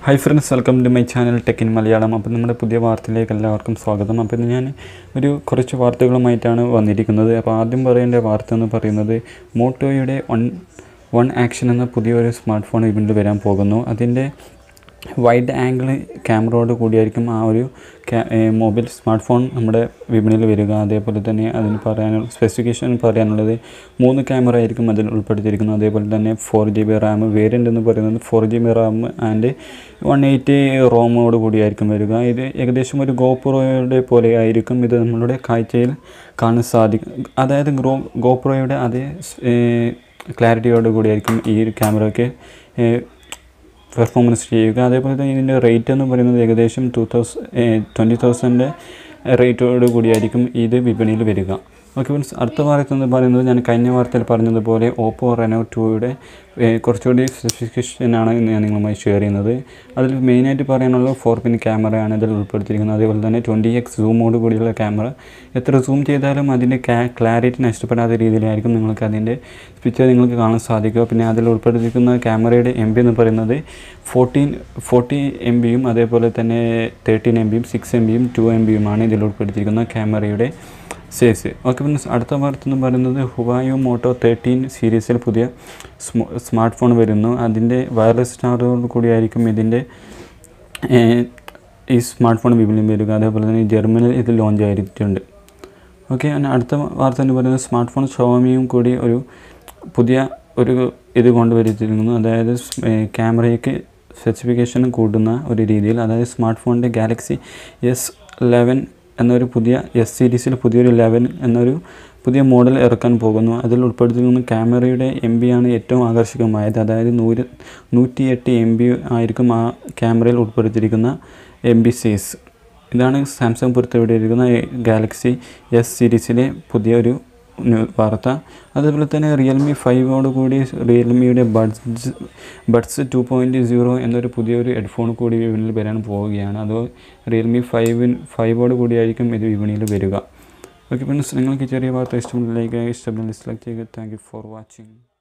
hi friends welcome to my channel tech in Malayalam അപ്പോൾ നമ്മുടെ പുതിയ വാർത്തയിലേക്ക് എല്ലാവർക്കും സ്വാഗതം അപ്പോൾ ഇന്ന് ഞാൻ ഒരു കുറച്ച് വാർത്തകളുമായിട്ടാണ് വന്നിരിക്കുന്നത് അപ്പോൾ ആദ്യം പറയേണ്ട വാർത്ത എന്ന് പറയുന്നത് മോട്ടോയുടെ വൺ വൺ ആക്ഷൻ എന്ന പുതിയൊരു സ്മാർട്ട് ഫോൺ വിപണിയിൽ വരാൻ പോകുന്നു അതിൻ്റെ വൈഡ് ആംഗിൾ ക്യാമറയോട് കൂടിയായിരിക്കും ആ ഒരു മൊബൈൽ സ്മാർട്ട് ഫോൺ നമ്മുടെ വിപണിയിൽ വരിക അതേപോലെ തന്നെ അതിന് പറയാനുള്ള സ്പെസിഫിക്കേഷൻ പറയാനുള്ളത് മൂന്ന് ക്യാമറ ആയിരിക്കും അതിൽ ഉൾപ്പെടുത്തിയിരിക്കുന്നത് അതേപോലെ തന്നെ four G B RAM variant എന്ന് പറയുന്നത് four G B RAM and one eighty റോമോട് കൂടിയായിരിക്കും വരിക ഇത് ഏകദേശം ഒരു ഗോപ്രോയുടെ പോലെ ആയിരിക്കും ഇത് നമ്മളുടെ കാഴ്ചയിൽ കാണാൻ സാധിക്കും അതായത് ഗ്രോ ഗോപ്രോയുടെ അതേ ക്ലാരിറ്റിയോട് കൂടിയായിരിക്കും ഈ ഒരു ക്യാമറയ്ക്ക് പെർഫോമൻസ് ചെയ്യുക അതേപോലെ തന്നെ ഇതിൻ്റെ റേറ്റ് എന്ന് പറയുന്നത് ഏകദേശം ടു തൗസൻഡ് ട്വൻറ്റി തൗസൻഡ് റേറ്റോട് കൂടിയായിരിക്കും ഇത് വിപണിയിൽ വരിക ഓക്കെ മീൻസ് അടുത്ത വാർത്ത എന്ന് പറയുന്നത് ഞാൻ കഴിഞ്ഞ വാർത്തയിൽ പറഞ്ഞതുപോലെ ഓപ്പോ റെനോ ടൂയുടെ കുറച്ചുകൂടി സ്പെസിഫിക്കേഷനാണ് ഇന്ന് ഞാൻ നിങ്ങളുമായി ഷെയർ ചെയ്യുന്നത് അതിൽ മെയിനായിട്ട് പറയാനുള്ളത് ഫോർ പിൻ ക്യാമറയാണ് ഇതിൽ ഉൾപ്പെടുത്തിയിരിക്കുന്നത് അതേപോലെ തന്നെ ട്വൻറ്റി എക്സ് സൂമോട് കൂടിയുള്ള ക്യാമറ എത്ര സൂം ചെയ്താലും അതിൻ്റെ ക്ലാരിറ്റി നഷ്ടപ്പെടാത്ത രീതിയിലായിരിക്കും നിങ്ങൾക്ക് അതിൻ്റെ പിക്ചർ നിങ്ങൾക്ക് കാണാൻ സാധിക്കുക പിന്നെ അതിൽ ഉൾപ്പെടുത്തിയിരിക്കുന്ന ക്യാമറയുടെ എം ബി എന്ന് പറയുന്നത് ഫോർട്ടീൻ ഫോർട്ടി എം ബിയും അതേപോലെ തന്നെ തേർട്ടീൻ എം ബിയും സിക്സ് എം ബിയും ടു എം ബിയുമാണ് ഇതിൽ ഉൾപ്പെടുത്തിയിരിക്കുന്ന ക്യാമറയുടെ സൈസ് ഓക്കെ പിന്നെ അടുത്ത വാർത്ത എന്ന് പറയുന്നത് ഹുവായോ മോട്ടോ തേർട്ടീൻ സീരീസിൽ പുതിയ സ്മാർട്ട് ഫോൺ വരുന്നു അതിൻ്റെ വയർലെസ് ചാർജറോട് കൂടിയായിരിക്കും ഇതിൻ്റെ ഈ സ്മാർട്ട് ഫോൺ വിപണിയിൽ വരിക അതേപോലെ തന്നെ ജർമ്മനിയിൽ ഇത് ലോഞ്ച് ആയിട്ടുണ്ട് ഓക്കെ അടുത്ത വാർത്ത എന്ന് പറയുന്നത് സ്മാർട്ട് ഫോൺ ഷോമിയും കൂടി ഒരു പുതിയ ഒരു ഇത് കൊണ്ടുവരുത്തിരിക്കുന്നു അതായത് ക്യാമറയ്ക്ക് സ്പെസിഫിക്കേഷൻ കൂടുന്ന ഒരു രീതിയിൽ അതായത് സ്മാർട്ട് ഫോണിൻ്റെ ഗാലക്സി എസ് ലെവൻ എന്നൊരു പുതിയ എസ് സീരീസിൽ പുതിയൊരു ലെവൻ എന്നൊരു പുതിയ മോഡൽ ഇറക്കാൻ പോകുന്നു അതിൽ ഉൾപ്പെടുത്തിയിരിക്കുന്ന ക്യാമറയുടെ എം ബി ആണ് ഏറ്റവും ആകർഷകമായത് അതായത് നൂറ് നൂറ്റിയെട്ട് എം ബി ആയിരിക്കും ആ ക്യാമറയിൽ ഉൾപ്പെടുത്തിയിരിക്കുന്ന എം ബി സൈസ് ഇതാണ് സാംസങ് പുറത്തുവിട്ടിരിക്കുന്ന ഗാലക്സി എസ് സീരീസിലെ പുതിയൊരു വാർത്ത അതുപോലെ തന്നെ റിയൽമി ഫൈവോട് കൂടി റിയൽമിയുടെ Buds Buds two point zero എന്നൊരു പുതിയൊരു ഹെഡ്ഫോൺ കൂടി വിപണിയിൽ വരാൻ പോവുകയാണ് അത് റിയൽമി ഫൈവിൻ ഫൈവോട് കൂടിയായിരിക്കും ഇത് വിപണിയിൽ വരിക ഓക്കെ ഫ്രണ്ട്സ് നിങ്ങൾക്ക് ചെറിയ വാർത്ത ഇഷ്ടമുള്ള ലൈക്ക് ഇഷ്ടപ്പെടുന്ന ഡിസ്ലൈക്ക് ചെയ്യുക താങ്ക് യു ഫോർ വാച്ചിങ്